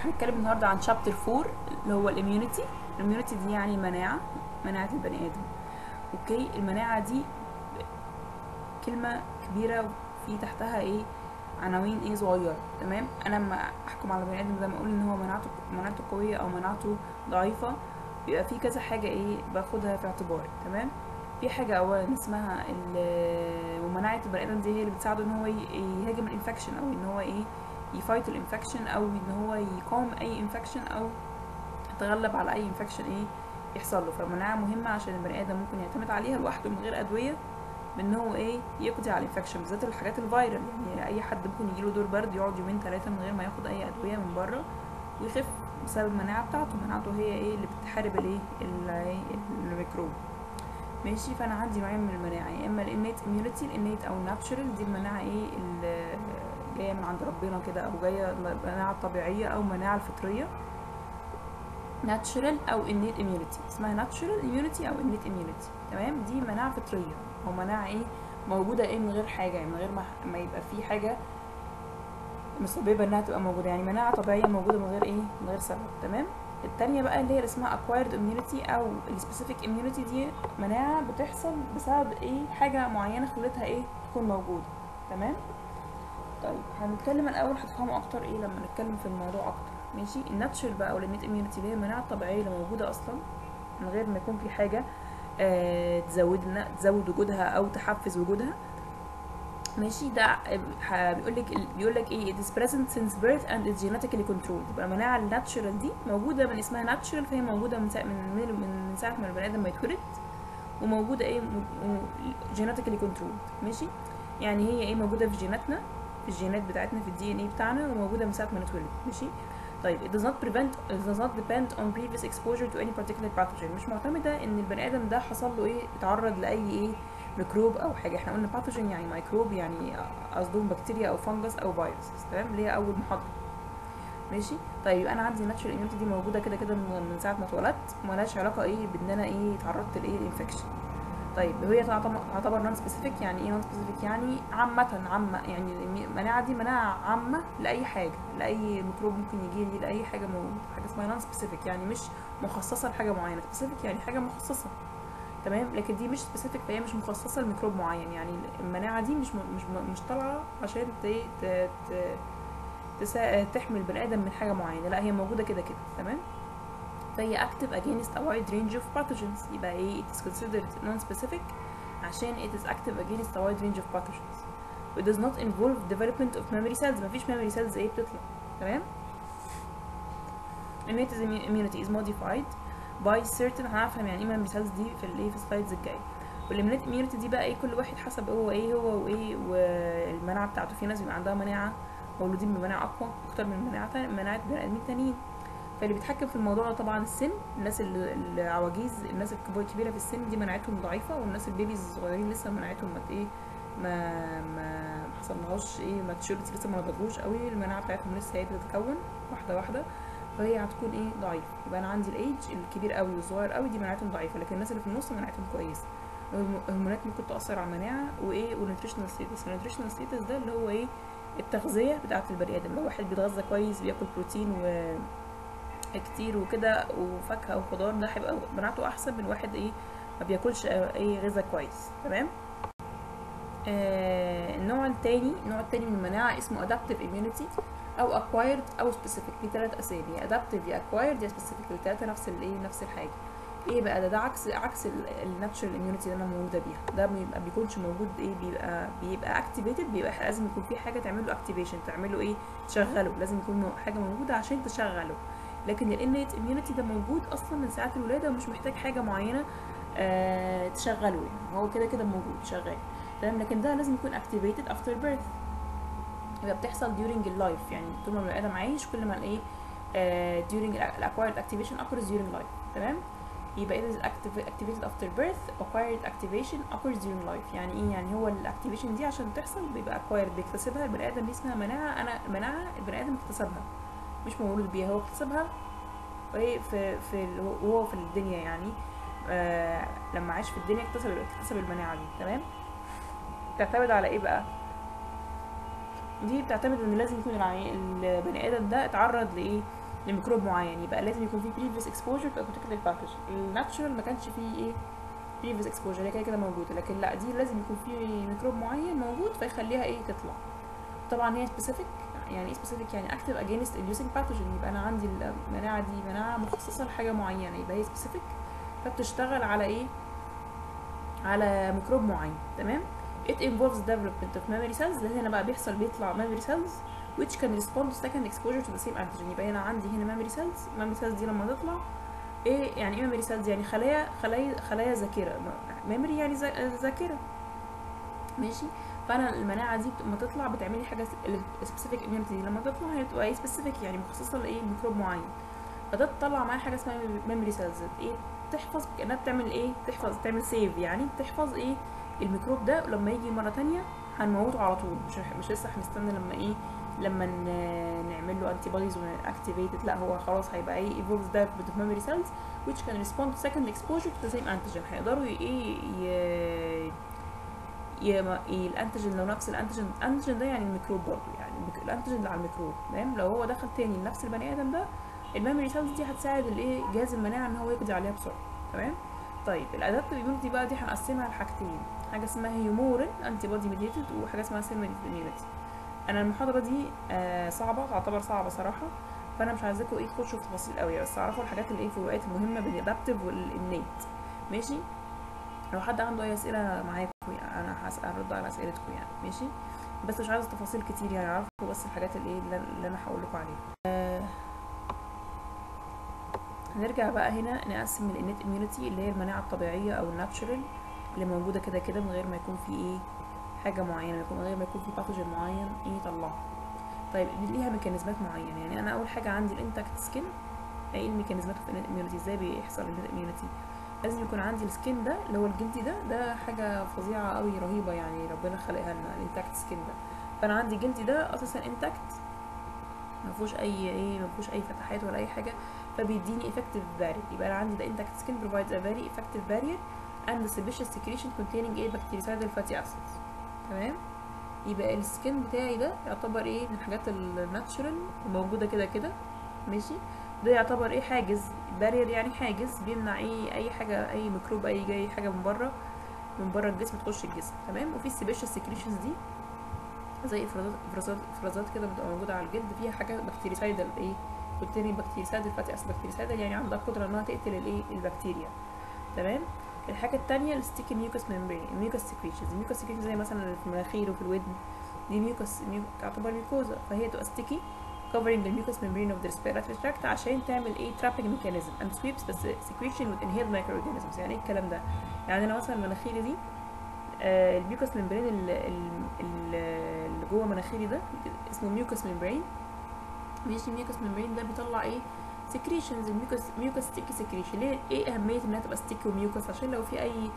هنتكلم النهارده عن شابتر 4 اللي هو الاميونيتي الاميونيتي دي يعني مناعه مناعه البني ادم اوكي المناعه دي كلمه كبيره وفي تحتها ايه عناوين ايه صغيره تمام انا لما احكم على بني ادم زي ما اقول ان هو مناعته مناعته قويه او مناعته ضعيفه بيبقى في كذا حاجه ايه باخدها في اعتباري تمام في حاجه اولا اسمها ال- ومناعه البني ادم دي هي اللي بتساعده ان هو ي- يهاجم الانفكشن او ان هو ايه يفايت الانفكشن او ان هو يقاوم اي انفكشن او يتغلب على اي انفكشن ايه يحصل له فالمناعه مهمه عشان البني ادم ممكن يعتمد عليها لوحده من غير ادويه بان هو ايه يقضي على الانفكشن بالذات الحاجات الفيرال يعني اي حد ممكن يجيله دور برد يقعد يومين ثلاثه من غير ما ياخد اي ادويه من بره ويخف بسبب المناعه بتاعته مناعته هي ايه اللي بتحارب الايه ال- الميكروب ماشي فانا عندي نوعين من المناعه يا اما الانيت اميونيتي الانيت او الناتشرال دي المناعه ايه اللي جايه من عند ربنا كده او جايه مناعه طبيعيه او مناعه الفطريه ناتشرال او innate immunity اسمها ناتشرال immunity او innate immunity تمام دي مناعه فطريه او مناعه ايه موجوده ايه من غير حاجه يعني من غير ما, ما يبقى في حاجه مسببه انها تبقى موجوده يعني مناعه طبيعيه موجوده من غير ايه من غير سبب تمام التانية بقى اللي هي اللي اسمها acquired immunity او specific immunity دي مناعة بتحصل بسبب ايه حاجة معينة خلتها ايه تكون موجودة تمام طيب هنتكلم الاول هتفهموا اكتر ايه لما نتكلم في الموضوع اكتر ماشي الناتشر بقى او الانيت اميونيتي اللي هي المناعة الطبيعية اللي موجودة اصلا من غير ما يكون في حاجة آه تزود تزود وجودها او تحفز وجودها ماشي ده بيقول لك بيقول لك ايه it is present since birth and is genetically controlled يبقى المناعه الناتشرال دي موجوده من اسمها ناتشرال فهي موجوده من ساعه من من, من ساعه ما البني ادم ما يتولد وموجوده ايه genetically controlled ماشي يعني هي ايه موجوده في جيناتنا في الجينات بتاعتنا في الدي ان اي بتاعنا وموجوده من ساعه ما نتولد ماشي طيب it does not prevent it does not depend on previous exposure to any particular pathogen مش معتمده ان البني ادم ده حصل له ايه اتعرض لاي ايه ميكروب او حاجه احنا قلنا باثوجين يعني ميكروب يعني قصدهم بكتيريا او فنجس او فيروس تمام اللي هي اول محاضره ماشي طيب انا عندي ناتشرال اميونيتي دي موجوده كده كده من من ساعه ما اتولدت ومالهاش علاقه ايه بان انا ايه اتعرضت لايه الانفكشن طيب هي تعتبر نون سبيسيفيك يعني ايه نون سبيسيفيك يعني عامه عامه يعني المناعه دي مناعه عامه لاي حاجه لاي ميكروب ممكن يجي لي لاي حاجه موجوده حاجه اسمها نون سبيسيفيك يعني مش مخصصه لحاجه معينه سبيسيفيك يعني حاجه مخصصه تمام لكن دي مش سبيسيفيك فهي مش مخصصه لميكروب معين يعني المناعه دي مش مش مش طالعه عشان ت ت تسا... تحمي البني ادم من حاجه معينه لا هي موجوده كده كده تمام فهي active against a wide range of pathogens يبقى ايه it is considered non-specific عشان it is active against a wide range of pathogens it does not involve development of memory cells مفيش memory cells ايه بتطلع تمام innate immunity is modified باي سيرتن هنفهم يعني ايه ميموري سيلز دي في الايه في السلايدز الجايه والاميونيت اميونيتي دي بقى ايه كل واحد حسب هو ايه هو وايه والمناعه بتاعته في ناس بيبقى عندها مناعه مولودين بمناعه اقوى اكتر من مناعه مناعه بني ادمين تانيين فاللي بيتحكم في الموضوع ده طبعا السن الناس العواجيز الناس الكبيره في السن دي مناعتهم ضعيفه والناس البيبيز الصغيرين لسه مناعتهم ما ايه ما ما حصلهاش ايه ما تشيرتي لسه ما نضجوش قوي المناعه بتاعتهم لسه هي بتتكون واحده واحده فهي هتكون ايه ضعيفه يبقى انا عندي الايدج الكبير قوي والصغير قوي دي مناعتهم ضعيفه لكن الناس اللي في النص مناعتهم كويسه الهرمونات ممكن تاثر على المناعه وايه والنيوتريشنال ستيتس النيوتريشنال ستيتس ده اللي هو ايه التغذيه بتاعه البني ادم لو واحد بيتغذى كويس بياكل بروتين و كتير وكده وفاكهه وخضار ده هيبقى مناعته احسن من واحد ايه ما بياكلش اي غذاء كويس تمام آه النوع التاني النوع التاني من المناعه اسمه adaptive immunity او acquired او specific دي ثلاث اسامي يا adaptive يا acquired يا specific الثلاثه نفس الايه نفس الحاجه ايه بقى ده ده عكس عكس الناتشرال اميونيتي اللي انا موجوده بيها ده بيبقى بيكونش موجود ايه بيبقى بيبقى اكتيفيتد بيبقى لازم يكون في حاجه تعمل له اكتيفيشن تعمل له ايه تشغله لازم يكون حاجه موجوده عشان تشغله لكن الانيت اميونيتي ده موجود اصلا من ساعه الولاده ومش محتاج حاجه معينه آه تشغله يعني هو كده كده موجود شغال تمام لكن ده لازم يكون activated after birth يبقى بتحصل during اللايف يعني طول ما البني ادم عايش كل ما الايه uh, during acquired activation occurs during life تمام يبقى it is activated after birth acquired activation occurs during life يعني ايه يعني هو الاكتيفيشن دي عشان تحصل بيبقى acquired بيكتسبها البني ادم دي اسمها مناعه انا مناعه البني ادم اكتسبها مش مولود بيها هو اكتسبها ايه في في وهو في الدنيا يعني آه لما عاش في الدنيا اكتسب اكتسب المناعه دي تمام تعتمد على ايه بقى دي بتعتمد ان لازم يكون البني ادم ده اتعرض لايه لميكروب معين يبقى لازم يكون في previous exposure to a particular pathogen الناتشورال ما كانش فيه ايه previous exposure هي كده كده موجوده لكن لا دي لازم يكون في ميكروب معين موجود فيخليها ايه تطلع طبعا هي specific يعني ايه specific يعني active against inducing pathogen يبقى انا عندي المناعه دي مناعه مخصصه لحاجه معينه يبقى هي specific فبتشتغل على ايه على ميكروب معين تمام it involves development of memory cells ده هنا بقى بيحصل بيطلع memory cells which can respond to second exposure to the same antigen يبقى هنا عندي هنا memory cells memory cells دي لما تطلع ايه يعني ايه memory cells يعني خلايا خلايا خلايا ذاكره memory يعني ذا- ذاكره ماشي فانا المناعه دي لما تطلع بتعملي حاجه سبيسيفيك immunity دي لما تطلع هي بتبقى ايه سبيسيفيك يعني مخصصه لايه ميكروب معين فده تطلع معايا حاجه اسمها memory cells ايه تحفظ كانها بتعمل ايه تحفظ تعمل سيف يعني تحفظ ايه الميكروب ده لما يجي مره تانية هنموته على طول مش مش لسه هنستنى لما ايه لما ن- نعمل له انتي بوديز ونأكتيفيتد لا هو خلاص هيبقى ايه evolves development of memory cells which can respond to second exposure to the same antigen هيقدروا ي- ايه ي... ي... ما- إيه الانتيجين لو نفس الانتيجين الانتيجين ده يعني الميكروب برضه يعني الميك- الانتيجين اللي على الميكروب تمام لو هو دخل تاني لنفس البني ادم ده الميموري سيلز دي هتساعد الايه جهاز المناعه ان هو يقضي عليها بسرعه تمام طيب الادابتيف immunity بقى دي هنقسمها لحاجتين حاجه اسمها هيومورين انتي بودي ميديتد وحاجه اسمها سيل immunity انا المحاضره دي آه صعبه تعتبر صعبه صراحه فانا مش عايزاكم ايه تخشوا في تفاصيل قوي بس اعرفوا الحاجات اللي ايه الفروقات المهمه بين الادابتيف والانيت ماشي لو حد عنده اي اسئله معاكم يعني انا هس- هرد على اسئلتكم يعني ماشي بس مش عايزه تفاصيل كتير يعني اعرفوا بس الحاجات اللي ايه اللي اللي انا هقول لكم عليها آه هنرجع بقى هنا نقسم الانيت اميونيتي اللي هي المناعه الطبيعيه او الناتشورال اللي موجوده كده كده من غير ما يكون في ايه حاجه معينه يكون من غير ما يكون في باثوجين معين ايه يطلعها طيب دي ليها ميكانيزمات معينه يعني انا اول حاجه عندي الانتاكت سكين ايه الميكانيزمات في الانيت اميونيتي ازاي بيحصل الانيت اميونيتي لازم يكون عندي السكين ده اللي هو الجلدي ده ده حاجه فظيعه قوي رهيبه يعني ربنا خلقها لنا الانتاكت سكين ده فانا عندي جلدي ده اساسا انتاكت ما فيهوش اي ايه ما فيهوش اي فتحات ولا اي حاجه فبيديني effective barrier يبقى انا عندي the intact skin provides a very effective barrier and the sebaceous secretion containing a bactericidal fatty acids تمام يبقى السكين بتاعي ده يعتبر ايه من الحاجات الناتشورال وموجوده كده كده ماشي ده يعتبر ايه حاجز بارير يعني حاجز بيمنع ايه اي حاجه اي ميكروب اي جاي حاجه من بره من بره الجسم تخش الجسم تمام وفي السيبيشال سكريشنز دي زي افرازات افرازات افرازات كده بتبقى موجوده على الجلد فيها حاجه بكتيريسايدال ايه بكتيريا بكتيريسايدال فاتي اسيد بكتيريسايدال يعني عندها قدره انها تقتل الايه البكتيريا تمام الحاجه التانية الستيكي ميوكس ميمبرين الميوكس سكريشنز الميوكس سكريشنز زي مثلا اللي في المناخير وفي الودن دي ميوكس ميو... تعتبر ميوكوزا فهي تبقى ستيكي covering the mucous membrane of the respiratory tract عشان تعمل ايه trapping mechanism and sweeps the secretion with inhaled microorganisms يعني ايه الكلام ده يعني انا مثلا مناخيري دي آه الميوكس ممبرين اللي, اللي جوه مناخيري ده اسمه ميوكس ممبرين ماشي الميوكس ممبرين ده بيطلع ايه سكريشنز الميوكس ميوكس ستيكي سكريشن ليه ايه اهميه انها تبقى ستيكي وميوكس عشان لو في اي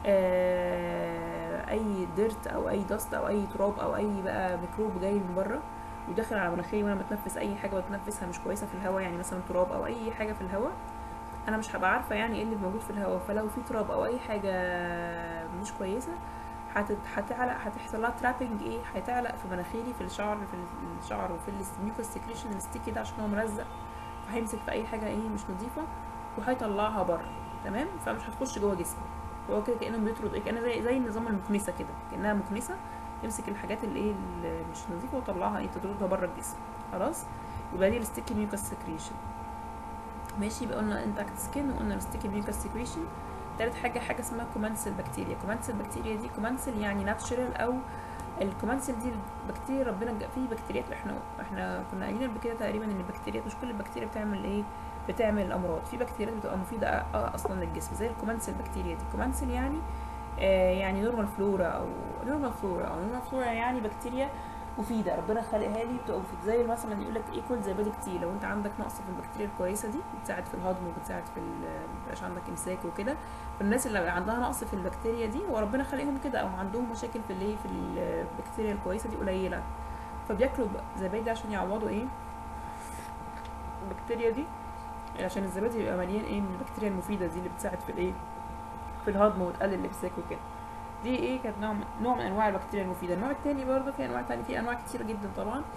آه اي ديرت او اي دست او اي تراب او اي بقى ميكروب جاي من بره وداخل على مناخيري وانا بتنفس اي حاجه بتنفسها مش كويسه في الهواء يعني مثلا تراب او اي حاجه في الهواء انا مش هبقى عارفه يعني ايه اللي موجود في الهواء فلو في تراب او اي حاجه مش كويسه هتعلق هتحصل لها ترابنج ايه هتعلق في مناخيري في الشعر في الشعر وفي الميوكس سكريشن الستيكي ده عشان هو ملزق فهيمسك في اي حاجه ايه مش نظيفه وهيطلعها بره تمام فمش هتخش جوه جسمي هو كده كانه بيطرد ايه كانه زي زي نظام المكنسه كده كانها مكنسه يمسك الحاجات اللي ايه اللي مش نظيفه ويطلعها ايه تطردها بره الجسم خلاص يبقى دي الستيكي ميوكس سكريشن ماشي يبقى قلنا انتاكت سكين وقلنا الستيكي ميوكس سكريشن تالت حاجه حاجه اسمها كومانسل بكتيريا كومانسل بكتيريا دي كومانسل يعني ناتشرال او الكومانسل دي البكتيريا ربنا في بكتيريات احنا احنا كنا قايلين قبل كده تقريبا ان البكتيريات مش كل البكتيريا بتعمل ايه بتعمل امراض في بكتيريات بتبقى مفيده اصلا للجسم زي الكومانسل بكتيريا دي كومانسل يعني آه يعني نورمال فلورا او نورمال فلورا او نورمال فلورا يعني بكتيريا مفيده ربنا خلقها لي بتبقى مفيده زي مثلا يقول لك ايكوال زي بادي كتير لو انت عندك نقص في البكتيريا الكويسه دي بتساعد في الهضم وبتساعد في مبقاش عندك امساك وكده فالناس اللي عندها نقص في البكتيريا دي هو ربنا خلقهم كده او عندهم مشاكل في الايه في البكتيريا الكويسه دي قليله فبياكلوا زبادي عشان يعوضوا ايه البكتيريا دي عشان الزبادي يبقى مليان ايه من البكتيريا المفيده دي اللي بتساعد في الايه في الهضم وتقلل الامساك وكده دي ايه كانت نوع من نوع من انواع البكتيريا المفيده النوع التاني برضه في انواع تانية في انواع كتيره جدا طبعا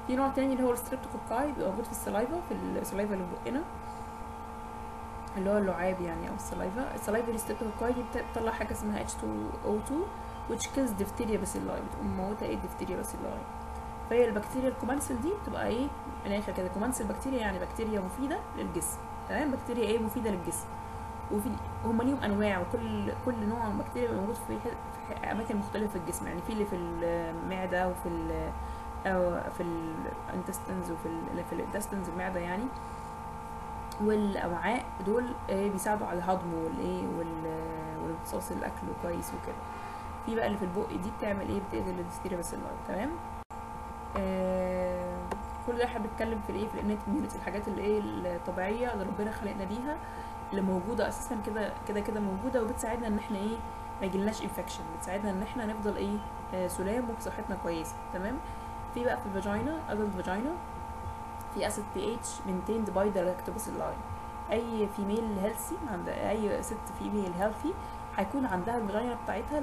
في نوع تاني اللي هو الستريبتوكوكاي بيبقى موجود في السلايفا في السلايفا اللي في بقنا اللي هو اللعاب يعني او السلايفا السلايفا الستريبتوكوكاي دي بتطلع حاجه اسمها H2O2 which kills diphtheria bacilli بتقوم موتة ايه diphtheria bacilli فهي البكتيريا الكومانسل دي بتبقى ايه من الاخر كده كومانسل بكتيريا يعني بكتيريا مفيده للجسم تمام بكتيريا ايه مفيده للجسم وفي هم ليهم انواع وكل كل نوع من البكتيريا بيبقى موجود في, في اماكن مختلفه في الجسم يعني في اللي في المعده وفي ال أو في الانتستنز وفي ال في الانتستنز المعده يعني والامعاء دول إيه بيساعدوا على الهضم والايه والامتصاص الاكل كويس وكده في بقى اللي في البق دي بتعمل ايه بتقتل الديستيريا بس تمام آه كل ده احنا بنتكلم في الايه في الانيت اميونيتي الحاجات اللي ايه الطبيعيه اللي ربنا خلقنا بيها اللي موجوده اساسا كده كده كده موجوده وبتساعدنا ان احنا ايه ما يجيلناش انفكشن بتساعدنا ان احنا نفضل ايه آه سلام وصحتنا كويسه تمام في بقى في الفاجينا ادلت فاجينا في اسيد بي اتش مينتيند باي ذا لاكتوباسيلاي اي فيميل هيلثي عند اي ست فيميل هيلثي هيكون عندها الفاجينا بتاعتها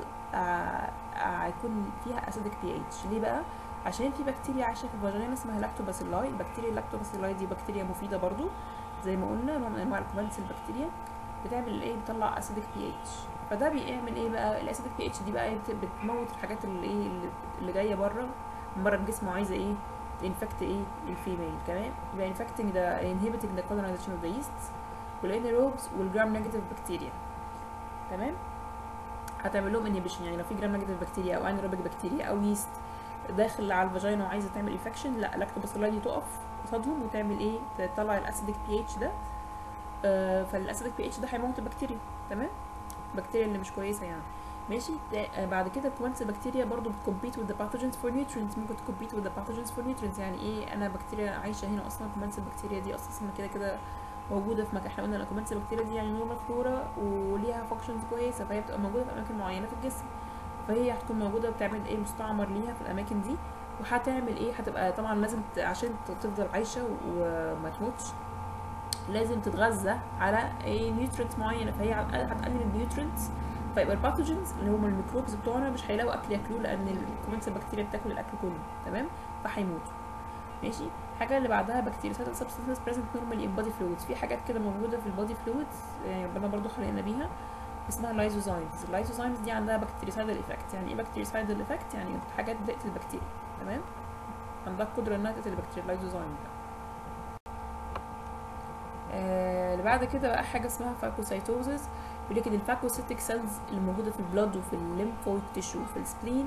هيكون فيها اسيدك بي اتش ليه بقى عشان في بكتيريا عايشه في الفاجينا اسمها لاكتوباسيلاي البكتيريا اللاكتوباسيلاي دي بكتيريا مفيده برضو زي ما قلنا نوع من انواع الكومانس البكتيريا بتعمل ايه بتطلع اسيدك بي اتش فده بيعمل ايه بقى الاسيدك بي اتش دي بقى بتموت الحاجات اللي ايه اللي جايه بره من بره الجسم وعايزه ايه تنفكت ايه الفيميل تمام يبقى انفكتنج ده inhibiting the colonization of the yeasts والانيروبس والجرام نيجاتيف بكتيريا تمام هتعمل لهم انهبيشن يعني لو في جرام نيجاتيف بكتيريا او انيروبيك بكتيريا او يست داخل على الفاجينا وعايزه تعمل انفكشن لا لاكتوباسيلاي دي تقف قصادهم وتعمل ايه تطلع الاسيدك بي اتش ده آه فالاسيدك بي اتش ده هيموت البكتيريا تمام البكتيريا اللي مش كويسه يعني ماشي آه بعد كده الكوانتس البكتيريا برضو بتكمبيت with the pathogens for nutrients ممكن تكمبيت with the pathogens for nutrients يعني ايه انا بكتيريا عايشه هنا اصلا الكوانتس البكتيريا دي اصلا كده كده موجوده في مكان احنا قلنا الكوانتس البكتيريا دي يعني نورمال فلورا وليها فانكشنز كويسه فهي بتبقى موجوده في اماكن معينه في الجسم فهي هتكون موجوده بتعمل ايه مستعمر ليها في الاماكن دي وهتعمل ايه هتبقى طبعا لازم عشان تفضل عايشه وما تموتش لازم تتغذى على ايه نيوترينت معينه فهي هتقلل النيوترينتس فيبقى الباثوجنز اللي هم الميكروبز بتوعنا مش هيلاقوا اكل ياكلوه لان الكومنتس البكتيريا بتاكل الاكل كله تمام فهيموتوا ماشي الحاجه اللي بعدها بكتيريا سبستانسز بريزنت نورمالي ان بودي فلويدز في حاجات كده موجوده في البودي فلويدز يعني ربنا برضو خلقنا بيها اسمها لايزوزايمز اللايزوزايمز دي عندها بكتيريسايدال افكت يعني ايه بكتيريسايدال افكت يعني حاجات بتقتل البكتيريا تمام عندها قدره انها تقتل البكتيريا اللايزوزايم ده آه اللي بعد كده بقى حاجه اسمها فاكوسايتوزز بيقول لك ان الفاكوسيتيك سيلز اللي موجوده في البلاد وفي الليمفويد تيشو وفي السبلين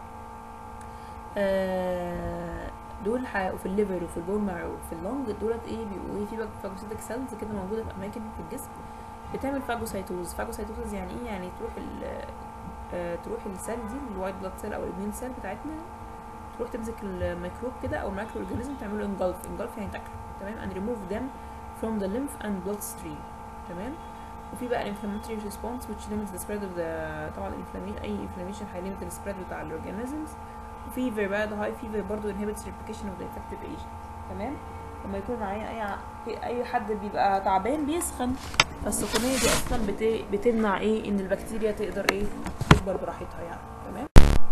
آه دول وفي الليفر وفي البون مارو وفي اللونج دولت ايه بيبقوا ايه في فاجوسيتك سيلز كده موجوده في اماكن في الجسم بتعمل فاجوسايتوز فاجوسايتوز يعني ايه يعني تروح ال آه تروح السيل دي الوايت بلاد سيل او الاميون سيل بتاعتنا تروح تمسك الميكروب كده او المايكرو اورجانيزم تعمله انجلف انجلف يعني تاكله تمام and remove them from the lymph and blood stream تمام وفي بقى الانفلاماتوري ريسبونس which limits the spread of the طبعا الانفلامين اي انفلاميشن هيليمت السبريد بتاع الاورجانيزمز وفيفر بقى ده هاي فيفر برضه inhibits replication of the infective agent تمام لما يكون معايا اي اي حد بيبقى تعبان بيسخن فالسخونيه دي اصلا بت... بتمنع ايه ان البكتيريا تقدر ايه تكبر براحتها يعني تمام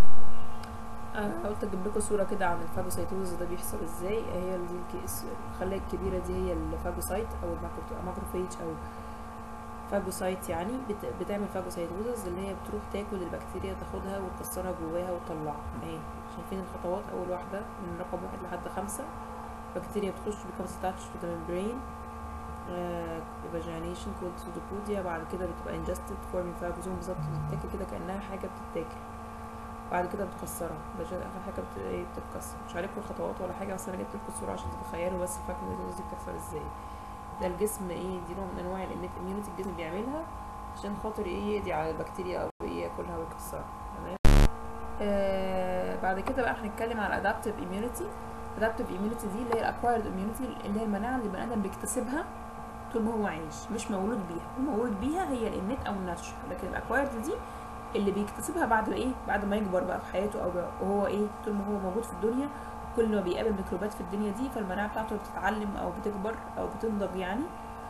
انا قلت اجيب لكم صوره كده عن الفاجوسايتوز ده بيحصل ازاي هي دي الخلايا الكبيره دي هي الفاجوسايت او الماكروفيج او فاجوسايت يعني بت... بتعمل فاجوسايتوزز اللي هي بتروح تاكل البكتيريا تاخدها وتكسرها جواها وتطلعها اهي شايفين الخطوات اول واحده من رقم واحد لحد خمسة بكتيريا بتخش becomes attached to the membrane ايفاجينيشن كولد سودوبوديا بعد كده بتبقى ingested forming فاجوزوم بالظبط بتتاكل كده كانها حاجه بتتاكل بعد كده بتكسرها ده اخر حاجه بت... ايه بتتكسر مش عارف الخطوات ولا حاجه بس انا جبت لكم الصوره عشان تتخيلوا بس الفاجوسايتوز دي بتحصل ازاي ده الجسم ايه دي نوع من انواع الانيت اميونيتي الجسم بيعملها عشان خاطر ايه يقضي على البكتيريا او ايه ياكلها ويكسرها تمام آه بعد كده بقى هنتكلم على adaptive immunity adaptive immunity دي اللي هي acquired immunity اللي هي المناعه اللي البني ادم بيكتسبها طول ما هو عايش مش مولود بيها المولود بيها هي الانيت او الناتشر لكن الاكوايرد دي اللي بيكتسبها بعد ايه بعد ما يكبر بقى في حياته او وهو ايه طول ما هو موجود في الدنيا كل ما بيقابل ميكروبات في الدنيا دي فالمناعه بتاعته بتتعلم او بتكبر او بتنضج يعني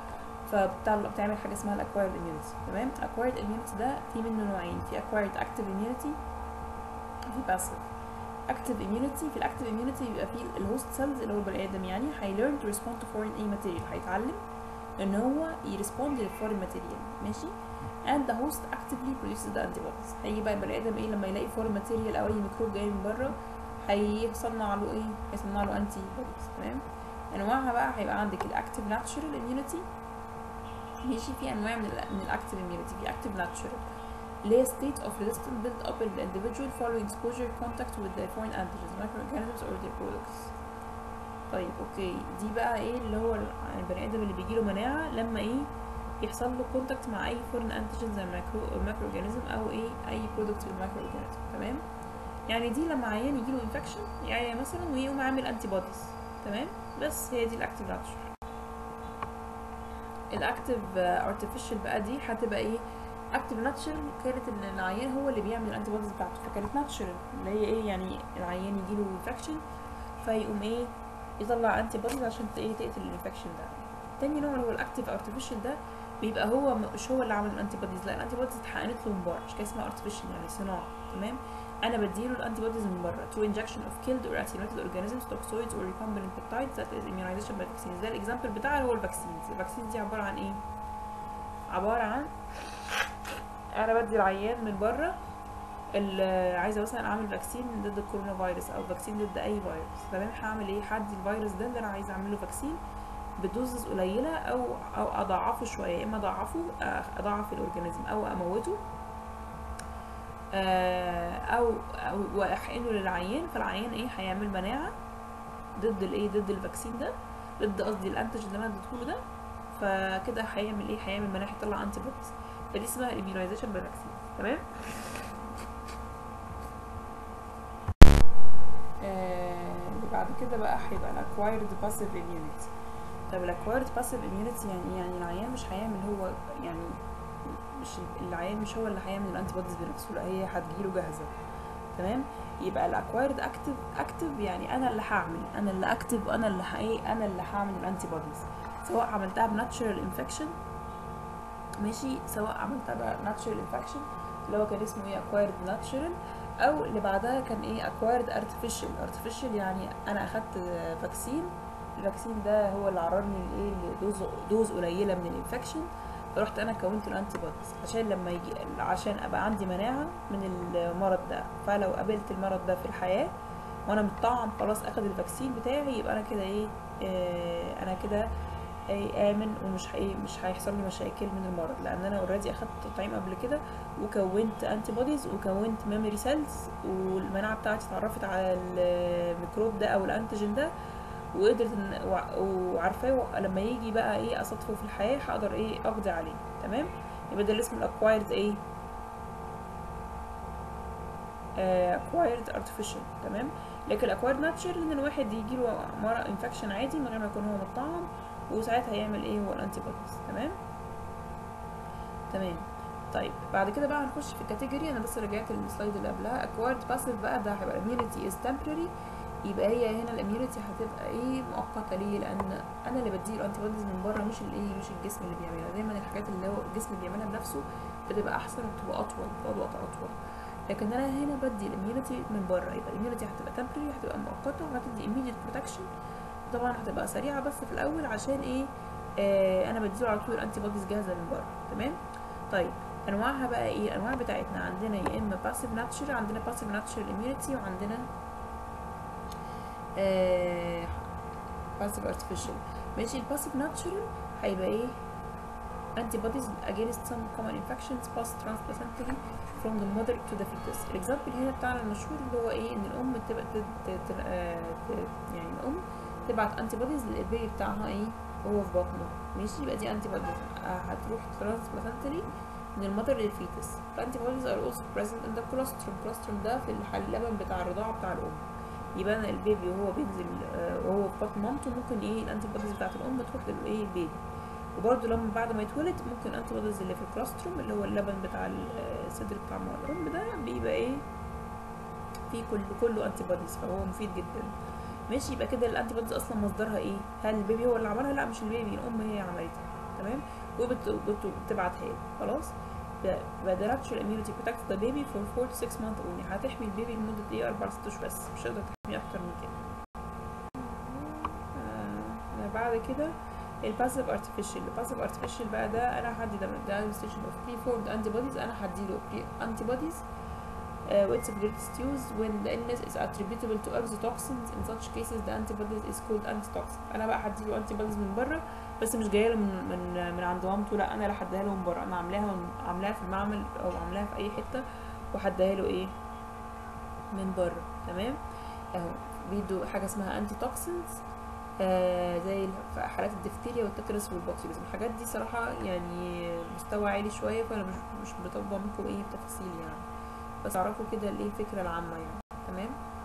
فبتعمل حاجه اسمها الاكوايرد اميونيتي تمام الاكوايرد اميونيتي ده في منه نوعين في اكوايرد اكتيف اميونيتي وفي باسيف اكتف immunity في الاكتف immunity بيبقى فيه الهوست سيلز اللي هو البني ادم يعني هي learn to respond to foreign اي material هيتعلم ان هو يرسبوند للفورين ماتيريال ماشي and the host actively produces the antibodies هيجي بقى البني ادم ايه لما يلاقي فورين ماتيريال او اي ميكروب جاي من بره هيصنع له ايه هيصنع له انتي بوديز تمام انواعها بقى هيبقى عندك الاكتف ناتشورال immunity ماشي في انواع من ال من الاكتف immunity في اكتف ناتشورال اللي هي state of resistance built up in the individual following exposure contact with the foreign antigens microorganisms or their products طيب اوكي دي بقى ايه اللي هو البني ادم اللي بيجيله مناعه لما ايه يحصل له كونتاكت مع اي فورن انتيجين زي الميكرو الميكرو اورجانيزم او ايه اي برودكت بالميكرو اورجانيزم تمام يعني دي لما عيان يجيله انفكشن يعني مثلا ويقوم عامل انتي بوديز تمام بس هي دي الاكتيف ناتشر الاكتيف ارتفيشال بقى دي هتبقى ايه اكتيف ناتشر كانت ان العيان هو اللي بيعمل الانتي بوديز بتاعته فكانت ناتشرال اللي هي ايه يعني العيان يجيله انفكشن فيقوم ايه يطلع انتي بوديز عشان ايه تقتل الانفكشن ده تاني نوع اللي هو الاكتيف ارتفيشال ده بيبقى هو مش هو اللي عمل الانتي بوديز لا الانتي بوديز اتحقنت له من بره مش كده اسمها ارتفيشال يعني صناعه تمام انا بديله الانتي بوديز من بره through injection of killed or attenuated organisms toxoids or recombinant peptides that is immunization by vaccines ده الاكزامبل بتاعها هو الفاكسينز الفاكسينز دي عباره عن ايه عباره عن انا بدي العيان من بره اللي عايزه مثلا اعمل فاكسين ضد الكورونا فيروس او فاكسين ضد اي فيروس تمام هعمل ايه هدي الفيروس ده اللي انا عايزه اعمل له فاكسين بدوزز قليله او او اضعفه شويه يا اما اضعفه اضعف الاورجانيزم او اموته او او واحقنه للعيان فالعيان ايه هيعمل مناعه ضد الايه ضد الفاكسين ده ضد قصدي الانتيجين اللي انا اديته له ده فكده هيعمل ايه هيعمل مناعه يطلع انتي بوديز فدي اسمها immunization by vaccines تمام اللي بعد كده بقى هيبقى الاكوايرد باسيف immunity طب الاكوايرد باسيف immunity يعني يعني العيان مش هيعمل هو يعني مش العيان مش هو اللي هيعمل الانتي بوديز بنفسه لا هي هتجيله جاهزه تمام يبقى الاكوايرد اكتف اكتف يعني انا اللي هعمل انا اللي اكتف وانا اللي ايه انا اللي هعمل الانتي بوديز سواء عملتها بناتشرال انفكشن ماشي سواء عملتها بناتشرال انفكشن اللي هو كان اسمه ايه اكوايرد ناتشرال او اللي بعدها كان ايه اكوايرد ارتفيشال ارتفيشال يعني انا اخدت فاكسين الفاكسين ده هو اللي عرضني لايه لدوز دوز قليله من الانفكشن فرحت انا كونت الانتي بوديز عشان لما يجي عشان ابقى عندي مناعه من المرض ده فلو قابلت المرض ده في الحياه وانا متطعم خلاص اخد الفاكسين بتاعي يبقى انا كده ايه, إيه انا كده ايه امن ومش هي مش هيحصل لي مشاكل من المرض لان انا اوريدي اخدت تطعيم قبل كده وكونت انتي بوديز وكونت ميموري سيلز والمناعه بتاعتي اتعرفت على الميكروب ده او الانتيجين ده وقدرت وعارفاه لما يجي بقى ايه اصادفه في الحياه هقدر ايه اقضي عليه تمام يبقى ده اللي اسمه الاكوايرد ايه اكوايرد ارتفيشال تمام لكن الاكوايرد ناتشر ان الواحد يجي له مرض انفكشن عادي من غير ما يكون هو متطعم وساعتها هيعمل ايه هو الانتي بوديز تمام تمام طيب بعد كده بقى هنخش في الكاتيجوري انا بس رجعت للسلايد اللي قبلها اكوايرد باسيف بقى ده هيبقى immunity is temporary يبقى هي هنا الاميونيتي هتبقى ايه مؤقته ليه لان انا اللي بديه الانتي بوديز من بره مش الايه مش الجسم اللي بيعملها دايما الحاجات اللي هو الجسم بيعملها بنفسه بتبقى احسن وبتبقى اطول بتقعد وقت اطول لكن انا هنا بدي الاميونيتي من بره يبقى الاميونيتي هتبقى temporary هتبقى مؤقته وهتدي immediate protection طبعا هتبقى سريعه بس في الاول عشان ايه آه انا بديله على طول الانتي بوديز جاهزه من بره تمام طيب انواعها بقى ايه الانواع بتاعتنا عندنا يا اما باسيف ناتشر عندنا باسيف ناتشر immunity وعندنا باسيف ارتفيشال ماشي الباسيف ناتشرال هيبقى ايه antibodies against some common infections passed transplacentally from the mother to the fetus الاكزامبل هنا بتاعنا المشهور اللي هو ايه ان الام تبقى يعني الام تبعت انتي بوديز للبيبي بتاعها ايه وهو في بطنه ماشي يبقى دي انتي بوديز هتروح ترانسبلانتلي من المذر للفيتس الانتي بوديز ار also present in the colostrum colostrum ده في اللبن بتاع الرضاعه بتاع الام يبقى انا البيبي وهو بينزل وهو في بطن مامته ممكن ايه الانتي بوديز بتاعت الام تروح للايه البيبي وبرده لما بعد ما يتولد ممكن الانتي بوديز اللي في الكلاستروم اللي هو اللبن بتاع الصدر بتاع الام ده بيبقى ايه فيه كل كله انتي بوديز فهو مفيد جدا ماشي يبقى كده الانتي بوديز اصلا مصدرها ايه هل البيبي هو اللي عملها لا مش البيبي الام هي عملتها تمام وبتبعتها له خلاص يبقى the natural immunity protects the baby for 4 to 6 months only هتحمي البيبي لمدة ايه 4 6 اشهر بس مش هتقدر تحميه اكتر من كده آه بعد كده الباسيف ارتفيشال الباسيف ارتفيشال بقى ده انا هدي ده ده administration of preformed antibodies انا هديله pre antibodies uh, which of greatest use when the illness is attributable to exotoxins in such cases the antibodies is called antitoxin انا بقى هديله antibodies من بره بس مش جايه له من من من عند مامته لا انا اللي هديها له من بره انا عاملاها عاملاها في المعمل او عاملاها في اي حته وهديها له ايه من بره تمام اهو بيدوا حاجه اسمها انتي توكسينز آه زي في حالات الدفتيريا والتترس والبوتيوليزم الحاجات دي صراحه يعني مستوى عالي شويه فانا مش مش بطبق منكم ايه بتفاصيل يعني بس اعرفوا كده الايه الفكره العامه يعني تمام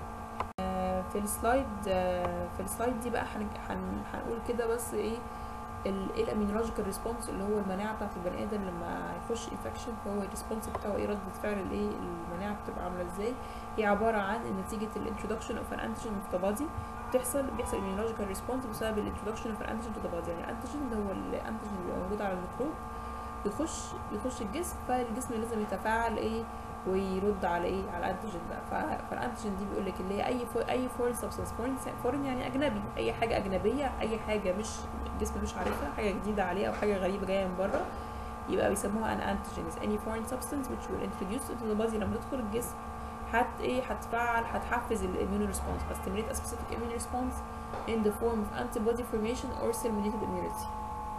آه في السلايد آه في السلايد دي بقى هنقول كده بس ايه ايه الامينولوجيكال ريسبونس اللي هو المناعه بتاعت البني ادم لما يخش انفكشن فهو الريسبونس بتاعه ايه رده فعل الايه المناعه بتبقى عامله ازاي هي عباره عن نتيجه الانترودكشن اوف ان انتيجين اوف ذا بادي بتحصل بيحصل immunological response بسبب الانترودكشن اوف الانتيجين تو ذا بادي يعني الانتيجين ده هو الانتيجين اللي بيبقى موجود على الميكروب يخش يخش الجسم فالجسم لازم يتفاعل ايه ويرد على ايه على الانتيجين ده فالانتيجين دي بيقول لك اللي هي اي فو اي فورين سبستانس فورين فورين يعني اجنبي اي حاجه اجنبيه اي حاجه مش الجسم مش عارفها حاجه جديده عليه او حاجه غريبه جايه من بره يبقى بيسموها ان انتيجين any foreign substance which will introduce into the body لما تدخل الجسم هت ايه هتفعل هتحفز الاميون ريسبونس stimulate a specific immune response in the form of antibody formation or cell mediated immunity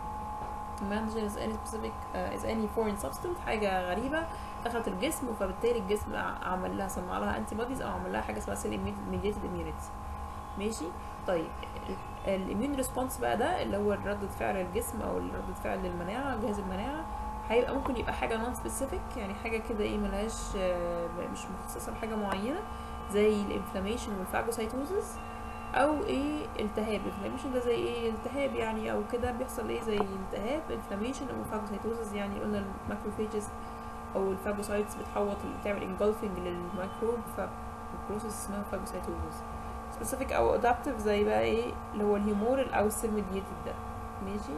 antigen is any specific uh, is any foreign substance حاجة غريبة دخلت الجسم فبالتالي الجسم عمل لها صنع لها انتي بوديز او عمل لها حاجة اسمها cell mediated immunity ماشي طيب الاميون ريسبونس بقى ده اللي هو ردة فعل الجسم او ردة فعل المناعة جهاز المناعة هيبقى ممكن يبقى حاجة نون سبيسيفيك يعني حاجة كده ايه ملهاش مش مخصصة لحاجة معينة زي الانفلاميشن والفاجوسايتوزس او ايه التهاب الانفلاميشن ده زي ايه التهاب يعني او كده بيحصل ايه زي التهاب انفلاميشن او فاجوسايتوزس يعني قلنا الماكروفيجز او الفاجوسايتس بتحوط بتعمل انجلفنج للميكروب فالبروسيس اسمها فاجوسايتوزس سبيسيفيك او ادابتيف زي بقى ايه اللي هو الهيمورال او السيل ميديتد ده ماشي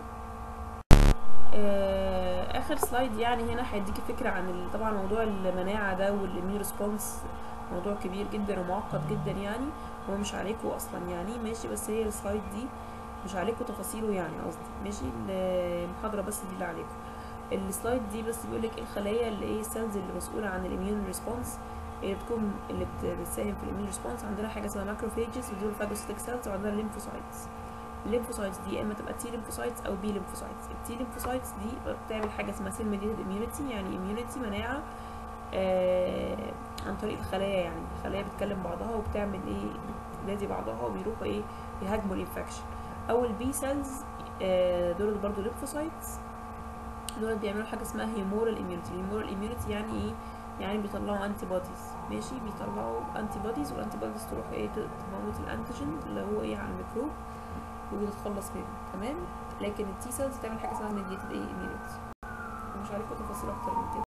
آه اخر سلايد يعني هنا هيديكي فكره عن طبعا موضوع المناعه ده والاميون ريسبونس موضوع كبير جدا ومعقد جدا يعني هو مش عليكم اصلا يعني ماشي بس هي السلايد دي مش عليكم تفاصيله يعني قصدي ماشي المحاضره بس دي اللي عليكم السلايد دي بس بيقول لك الخلايا اللي ايه السيلز اللي مسؤوله عن الاميون ريسبونس اللي بتكون اللي بتساهم في الاميون ريسبونس عندنا حاجه اسمها ماكروفيجز ودول فاجوسيتك سيلز وعندنا الليمفوسايتس الليمفوسايتس دي يا اما تبقى تي ليمفوسايتس او بي ليمفوسايتس التي ليمفوسايتس دي بتعمل حاجه اسمها سيل ميديتد اميونيتي يعني اميونيتي مناعه آه عن طريق الخلايا يعني الخلايا بتكلم بعضها وبتعمل ايه بتنادي بعضها وبيروحوا ايه يهاجموا الانفكشن او البي سيلز آه دول برضو ليمفوسايتس دول بيعملوا حاجه اسمها هيمورال اميونيتي الهيمورال اميونيتي يعني ايه يعني بيطلعوا انتي بوديز ماشي بيطلعوا انتي بوديز والانتي بوديز تروح ايه تموت الانتيجين اللي هو ايه على الميكروب وتتخلص منه تمام لكن التي سيلز بتعمل حاجه اسمها ميديتد ايه اميونيتي مش عارفه تفاصيل اكتر من كده